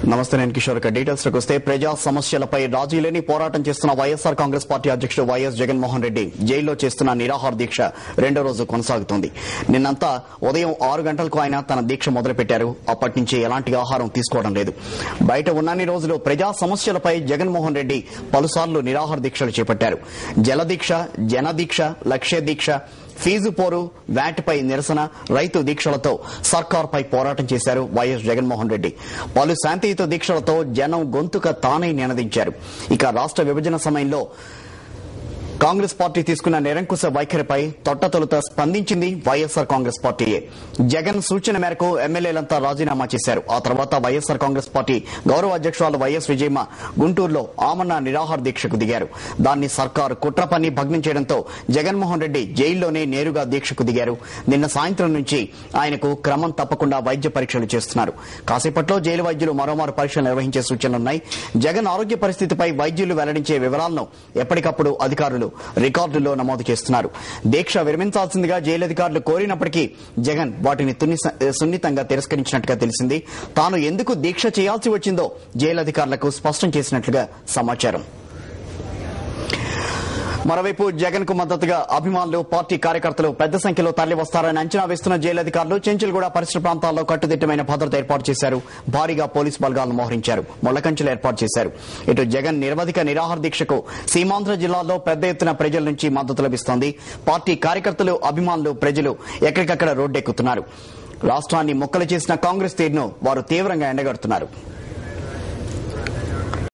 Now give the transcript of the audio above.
నమస్తే నేను కిషోర్ ఇక డీటెయిల్స్ లోకి వస్తే ప్రజా సమస్యలపై రాజీ లేని పోరాటం చేస్తున్న వైఎస్ఆర్ కాంగ్రెస్ పార్టీ అధ్యక్షుడు వైఎస్ జగన్మోహన్ రెడ్డి జైల్లో చేస్తున్న నిరాహార దీక్ష రెండో రోజు కొనసాగుతోంది నిన్నంతా ఉదయం ఆరు గంటలకు ఆయన తన దీక్ష మొదలుపెట్టారు అప్పటి నుంచి ఎలాంటి ఆహారం తీసుకోవడం లేదు బయట ఉన్నన్ని రోజులు ప్రజా సమస్యలపై జగన్మోహన్ రెడ్డి పలుసార్లు నిరాహార దీక్షలు చేపట్టారు జలదీక్ష జనదీక్ష లక్ష్య దీక్ష ఫీజు పోరు వ్యాట్పై నిరసన రైతు దీక్షలతో సర్కార్పై పోరాటం చేశారు వైఎస్ జగన్మోహన్ రెడ్డి పలు శాంతియుత దీక్షలతో జనం గొంతుక తానే నినదించారు ఇక రాష్ట్ర విభజన సమయంలో కాంగ్రెస్ పార్టీ తీసుకున్న నిరంకుశ వైఖరిపై తొట్టతొలుత స్పందించింది వైఎస్ఆర్ కాంగ్రెస్ పార్టీయే జగన్ సూచన మేరకు ఎమ్మెల్యేలంతా రాజీనామా చేశారు ఆ తర్వాత వైఎస్ఆర్ కాంగ్రెస్ పార్టీ గౌరవ అధ్యక్షురాలు వైఎస్ విజయమ్మ గుంటూరులో ఆమన్న నిరాహార దీక్షకు దిగారు దాన్ని సర్కారు కుట్ర పని భగ్నం చేయడంతో జగన్మోహన్ రెడ్డి జైల్లోనే నేరుగా దీక్షకు దిగారు నిన్న సాయంత్రం నుంచి ఆయనకు క్రమం తప్పకుండా వైద్య పరీక్షలు చేస్తున్నారు కాసేపట్లో జైలు వైద్యులు మరోమారు పరీక్షలు నిర్వహించే సూచనలున్నాయి జగన్ ఆరోగ్య పరిస్థితిపై వైద్యులు వెల్లడించే వివరాలను ఎప్పటికప్పుడు అధికారులు రికార్డుల్లో నమోదు చేస్తున్నారు దీక్ష విరమించాల్సిందిగా జైలు అధికారులు కోరినప్పటికీ జగన్ వాటిని తుని- సున్నితంగా తిరస్కరించినట్టుగా తెలిసింది తాను ఎందుకు దీక్ష చేయాల్సి వచ్చిందో జైలు అధికారులకు స్పష్టం చేసినట్లుగా సమాచారం మరోవైపు జగన్ కు మద్దతుగా అభిమానులు పార్టీ కార్యకర్తలు పెద్ద సంఖ్యలో తరలి వస్తారని అంచనా వేస్తున్న జైలు అధికారులు చెంచులగూడ పరిసర ప్రాంతాల్లో కట్టుదిట్టమైన భద్రత ఏర్పాటు చేశారు భారీగా పోలీసు బలగాలను మోహరించారు ముళ్లకంచెలు ఏర్పాటు చేశారు ఇటు జగన్ నిరవధిక నిరాహార దీక్షకు సీమాంధ్ర జిల్లాల్లో పెద్ద ఎత్తున ప్రజల నుంచి మద్దతు లభిస్తోంది పార్టీ కార్యకర్తలు అభిమానులు ప్రజలు ఎక్కడికక్కడ రోడ్డెక్కుతున్నారు రాష్ట్రాన్ని ముక్కలు చేసిన కాంగ్రెస్ తీరును వారు తీవ్రంగా ఎండగడుతున్నారు